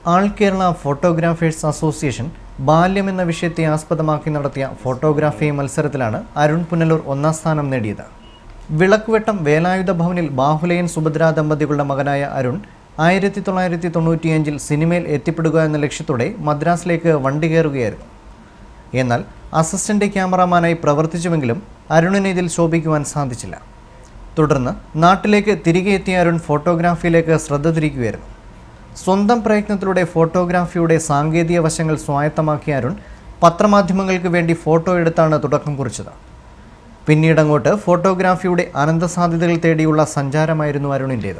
ആൾ Kerala photographers association ബാല്യം എന്ന വിഷയത്തെ ആസ്പദമാക്കി നടത്തിയ ഫോട്ടോഗ്രാഫി മത്സരത്തിലാണ് അരുൺ പുനലൂർ ഒന്നാം സ്ഥാനം നേടിയത് വിളക്കുവെട്ടം വേലായുധ ഭവനിൽ ബാഹുലയൻ സുഭദ്ര ദമ്പതികളുടെ മകനായ അരുൺ ആയിരത്തി തൊള്ളായിരത്തി തൊണ്ണൂറ്റിയഞ്ചിൽ സിനിമയിൽ എത്തിപ്പെടുക എന്ന ലക്ഷ്യത്തോടെ മദ്രാസിലേക്ക് വണ്ടി കയറുകയായിരുന്നു എന്നാൽ അസിസ്റ്റന്റ് ക്യാമറാമാനായി പ്രവർത്തിച്ചുവെങ്കിലും അരുണിന് ഇതിൽ ശോഭിക്കുവാൻ സാധിച്ചില്ല തുടർന്ന് നാട്ടിലേക്ക് തിരികെ എത്തിയ അരുൺ ഫോട്ടോഗ്രാഫിയിലേക്ക് ശ്രദ്ധ തിരിക്കുകയായിരുന്നു സ്വന്തം പ്രയത്നത്തിലൂടെ ഫോട്ടോഗ്രാഫിയുടെ സാങ്കേതിക വശങ്ങൾ സ്വായത്തമാക്കിയ അരുൺ പത്രമാധ്യമങ്ങൾക്ക് വേണ്ടി ഫോട്ടോ എടുത്താണ് തുടക്കം കുറിച്ചത് പിന്നീട് അങ്ങോട്ട് ഫോട്ടോഗ്രാഫിയുടെ അനന്തസാധ്യതകൾ തേടിയുള്ള സഞ്ചാരമായിരുന്നു അരുണിൻ്റേത്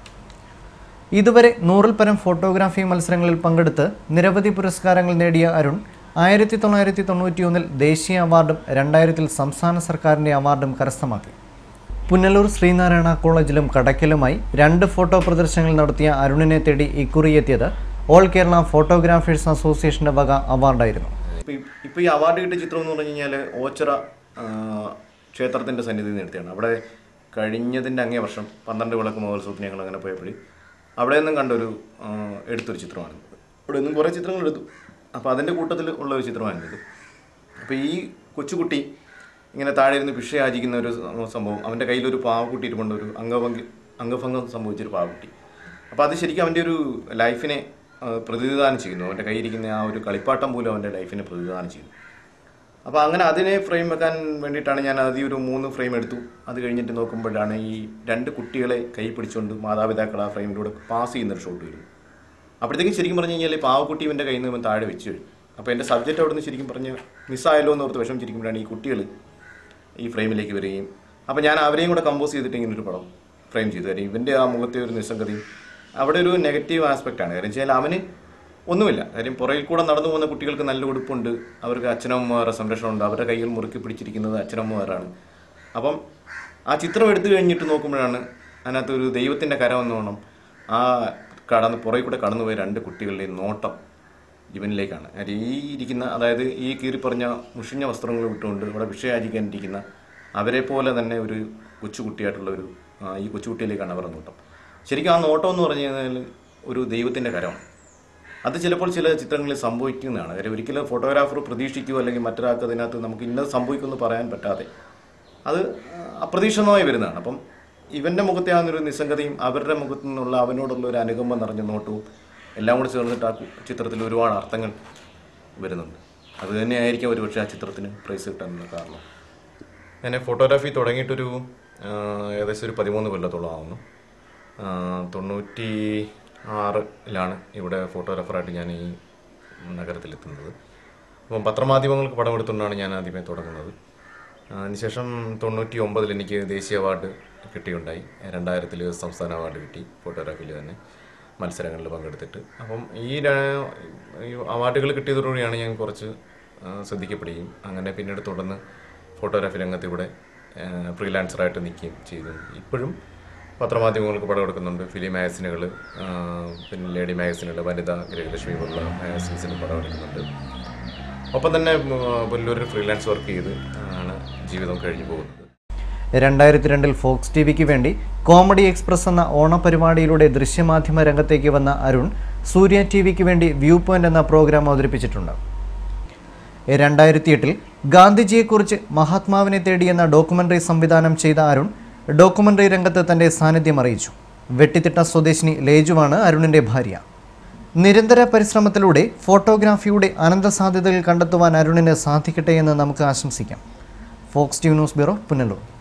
ഇതുവരെ നൂറിൽ പരം ഫോട്ടോഗ്രാഫി മത്സരങ്ങളിൽ പങ്കെടുത്ത് നിരവധി പുരസ്കാരങ്ങൾ നേടിയ അരുൺ ആയിരത്തി തൊള്ളായിരത്തി തൊണ്ണൂറ്റിയൊന്നിൽ ദേശീയ അവാർഡും രണ്ടായിരത്തിൽ സംസ്ഥാന സർക്കാരിൻ്റെ അവാർഡും കരസ്ഥമാക്കി പുനലൂർ ശ്രീനാരായണ കോളേജിലും കടയ്ക്കലുമായി രണ്ട് ഫോട്ടോ പ്രദർശനങ്ങൾ നടത്തിയ അരുണിനെ തേടി ഇക്കുറി എത്തിയത് ഓൾ കേരള ഫോട്ടോഗ്രാഫേഴ്സ് അസോസിയേഷൻ്റെ വക അവാർഡായിരുന്നു ഇപ്പം ഈ- ഇപ്പം ഈ അവാർഡ് കിട്ടിയ ചിത്രം എന്ന് പറഞ്ഞു കഴിഞ്ഞാൽ ഓച്ചിറ ആ, ക്ഷേത്രത്തിൻ്റെ സന്നിധിയിൽ നിന്ന് എടുത്തതാണ് അവിടെ കഴിഞ്ഞതിൻ്റെ അങ്ങേ വർഷം പന്ത്രണ്ട് വിളക്ക് മഹോത്സവത്തിന് ഞങ്ങൾ അങ്ങനെ പോയപ്പോൾ അവിടെ നിന്നും കണ്ടൊരു ആ, എടുത്തൊരു ചിത്രമാണ് അവിടെ നിന്നും കുറേ ചിത്രങ്ങൾ എടുത്തു അപ്പോൾ അതിൻ്റെ കൂട്ടത്തിൽ ഉള്ള ഒരു ചിത്രമാണിത് അപ്പോൾ ഈ കൊച്ചുകുട്ടി ഇങ്ങനെ താഴെ ഇരുന്ന് ഭിക്ഷ യാചിക്കുന്ന ഒരു സംഭവം അവൻ്റെ കയ്യിലൊരു പാവക്കുട്ടി ഇരിപ്പുണ്ട് ഒരു അംഗഭംഗി അംഗഭംഗം സംഭവിച്ചൊരു പാവക്കുട്ടി അപ്പോൾ അത് ശരിക്കും അവൻ്റെ ഒരു ലൈഫിനെ ആ, പ്രതിനിധാനം ചെയ്യുന്നു അവൻ്റെ കയ്യിരിക്കുന്ന ആ ഒരു കളിപ്പാട്ടം പോലും അവൻ്റെ ലൈഫിനെ പ്രതിനിധാനം ചെയ്യുന്നു അപ്പോൾ അങ്ങനെ അതിനെ ഫ്രെയിം വെക്കാൻ വേണ്ടിയിട്ടാണ് ഞാൻ ആദ്യം ഒരു മൂന്ന് ഫ്രെയിം എടുത്തു അത് കഴിഞ്ഞിട്ട് നോക്കുമ്പോഴാണ് ഈ രണ്ട് കുട്ടികളെ കൈ പിടിച്ചുകൊണ്ട് മാതാപിതാക്കൾ ആ ഫ്രെയിമിലൂടെ പാസ് ചെയ്യുന്നൊരു ഷോട്ട് വരുന്നു അപ്പോഴത്തേക്കും ശരിക്കും പറഞ്ഞു കഴിഞ്ഞാൽ പാവക്കുട്ടി ഇവൻ്റെ കയ്യിൽ നിന്ന് ഇവൻ താഴെ വെച്ച് കഴിഞ്ഞു അപ്പോൾ എൻ്റെ സബ്ജക്റ്റ് അവിടെ നിന്ന് ശരിക്കും പറഞ്ഞ് മിസ്സായല്ലോ എന്ന് ഓർത്ത് വിഷമിച്ചിരിക്കുമ്പോഴാണ് ഈ കുട്ടികൾ ഈ ഫ്രെയിമിലേക്ക് വരികയും അപ്പോൾ ഞാൻ അവരെയും കൂടെ കമ്പോസ് ചെയ്തിട്ട് ഇങ്ങനെ ഒരു പടം ഫ്രെയിം ചെയ്തു കാര്യം ഇവൻ്റെ ആ മുഖത്തെ ഒരു നിസ്സംഗതയും അവിടെ ഒരു നെഗറ്റീവ് ആസ്പെക്റ്റ് ആണ് കാര്യം വെച്ചാൽ അവന് ഒന്നുമില്ല കാര്യം പുറകിൽ കൂടെ നടന്നു പോകുന്ന കുട്ടികൾക്ക് നല്ല ഉടുപ്പുണ്ട് അവർക്ക് അച്ഛനമ്മമാരുടെ സംരക്ഷണമുണ്ട് അവരുടെ കയ്യിൽ മുറുക്കി പിടിച്ചിരിക്കുന്നത് അച്ഛനമ്മമാരാണ് അപ്പം ആ ചിത്രം എടുത്തു കഴിഞ്ഞിട്ട് നോക്കുമ്പോഴാണ് അതിനകത്ത് ഒരു ദൈവത്തിൻ്റെ കരം എന്ന് വേണം ആ കടന്ന് പുറകിൽ കൂടെ കടന്നുപോയ രണ്ട് കുട്ടികളുടെയും നോട്ടം ഇവനിലേക്കാണ് കാര്യം ഈ ഇരിക്കുന്ന അതായത് ഈ കീറി പറഞ്ഞ മുഷിഞ്ഞ വസ്ത്രങ്ങൾ വിട്ടുകൊണ്ട് ഇവിടെ വിഷയാചിക്കാനിരിക്കുന്ന അവരെ പോലെ തന്നെ ഒരു കൊച്ചുകുട്ടിയായിട്ടുള്ള ഒരു ആ, ഈ കൊച്ചുകുട്ടിയിലേക്കാണ് അവരുടെ നോട്ടം ശരിക്കും ആ നോട്ടം എന്ന് പറഞ്ഞു കഴിഞ്ഞാൽ ഒരു ദൈവത്തിൻ്റെ കരമാണ് അത് ചിലപ്പോൾ ചില ചിത്രങ്ങളിൽ സംഭവിക്കുന്നതാണ് കാര്യം ഒരിക്കലും ഫോട്ടോഗ്രാഫർ പ്രതീക്ഷിക്കുകയോ അല്ലെങ്കിൽ മറ്റൊരാൾക്ക് അതിനകത്ത് നമുക്ക് ഇന്നത് സംഭവിക്കുമെന്ന് പറയാൻ പറ്റാതെ അത് അപ്രതീക്ഷിതമായി വരുന്നതാണ് അപ്പം ഇവൻ്റെ മുഖത്തെ ആ ഒരു നിസ്സംഗതയും അവരുടെ മുഖത്തു നിന്നുള്ള അവനോടുള്ള ഒരു അനുകമ്പം നിറഞ്ഞ നോട്ടവും എല്ലാം കൂടെ ചേർന്നിട്ട് ആ കു- ചിത്രത്തിൽ ഒരുപാട് അർത്ഥങ്ങൾ വരുന്നുണ്ട് അത് തന്നെയായിരിക്കും ഒരുപക്ഷെ ആ ചിത്രത്തിന് പ്രൈസ് കിട്ടാനുള്ള കാരണം ഞാൻ ഫോട്ടോഗ്രാഫി തുടങ്ങിയിട്ടൊരു ആ, ഏകദേശം ഒരു പതിമൂന്ന് കൊല്ലത്തോളം ആവുന്നു ആ, തൊണ്ണൂറ്റി ആറിലാണ് ഇവിടെ ഫോട്ടോഗ്രാഫറായിട്ട് ഞാൻ ഈ നഗരത്തിലെത്തുന്നത് അപ്പം പത്രമാധ്യമങ്ങൾക്ക് പടമെടുത്തുകൊണ്ടാണ് ഞാൻ ആദ്യമേ തുടങ്ങുന്നത് ആ, അതിനുശേഷം തൊണ്ണൂറ്റി ഒമ്പതിൽ എനിക്ക് ദേശീയ അവാർഡ് കിട്ടിയുണ്ടായി രണ്ടായിരത്തിൽ സംസ്ഥാന അവാർഡ് കിട്ടി ഫോട്ടോഗ്രാഫിയിൽ തന്നെ മത്സരങ്ങളിൽ പങ്കെടുത്തിട്ട് അപ്പം ഈ ര- ഈ അവാർഡുകൾ കിട്ടിയതോടുകൂടിയാണ് ഞാൻ കുറച്ച് ആ, ശ്രദ്ധിക്കപ്പെടുകയും അങ്ങനെ പിന്നീട് തുടർന്ന് ഫോട്ടോഗ്രാഫി രംഗത്ത് ഇവിടെ ഫ്രീലാൻസറായിട്ട് നിൽക്കുകയും ചെയ്തു ഇപ്പോഴും പത്രമാധ്യമങ്ങൾക്ക് പടം കൊടുക്കുന്നുണ്ട് ഫിലിം മാഗസിനുകൾ പിന്നെ ലേഡി മാഗസിനുകൾ വനിത ഗൃഹലക്ഷ്മി പോലുള്ള മാഗസിൻസിന് പടം എടുക്കുന്നുണ്ട് ഒപ്പം തന്നെ ഉം, പുനലൂരിൽ ഫ്രീലാൻസ് വർക്ക് ചെയ്ത് ആണ് ജീവിതം കഴിഞ്ഞു പോകുന്നത് രണ്ടായിരത്തി രണ്ടിൽ ഫോക്സ് ടി വിക്ക് വേണ്ടി കോമഡി എക്സ്പ്രസ് എന്ന ഓണപരിപാടിയിലൂടെ ദൃശ്യമാധ്യമ രംഗത്തേക്ക് വന്ന അരുൺ സൂര്യ ടി വിക്ക് വേണ്ടി വ്യൂ പോയിന്റ് എന്ന പ്രോഗ്രാം അവതരിപ്പിച്ചിട്ടുണ്ട് രണ്ടായിരത്തി എട്ടിൽ ഗാന്ധിജിയെക്കുറിച്ച് മഹാത്മാവിനെ തേടിയെന്ന ഡോക്യുമെൻ്ററി സംവിധാനം ചെയ്ത അരുൺ ഡോക്യുമെൻ്ററി രംഗത്ത് തൻ്റെ സാന്നിധ്യം അറിയിച്ചു വെട്ടിത്തിട്ട സ്വദേശിനി ലേജുവാണ് അരുണിൻ്റെ ഭാര്യ നിരന്തര പരിശ്രമത്തിലൂടെ ഫോട്ടോഗ്രാഫിയുടെ അനന്തസാധ്യതകൾ കണ്ടെത്തുവാൻ അരുണിന് സാധിക്കട്ടെ എന്ന് നമുക്ക് ആശംസിക്കാം Fox T news bureau Punalur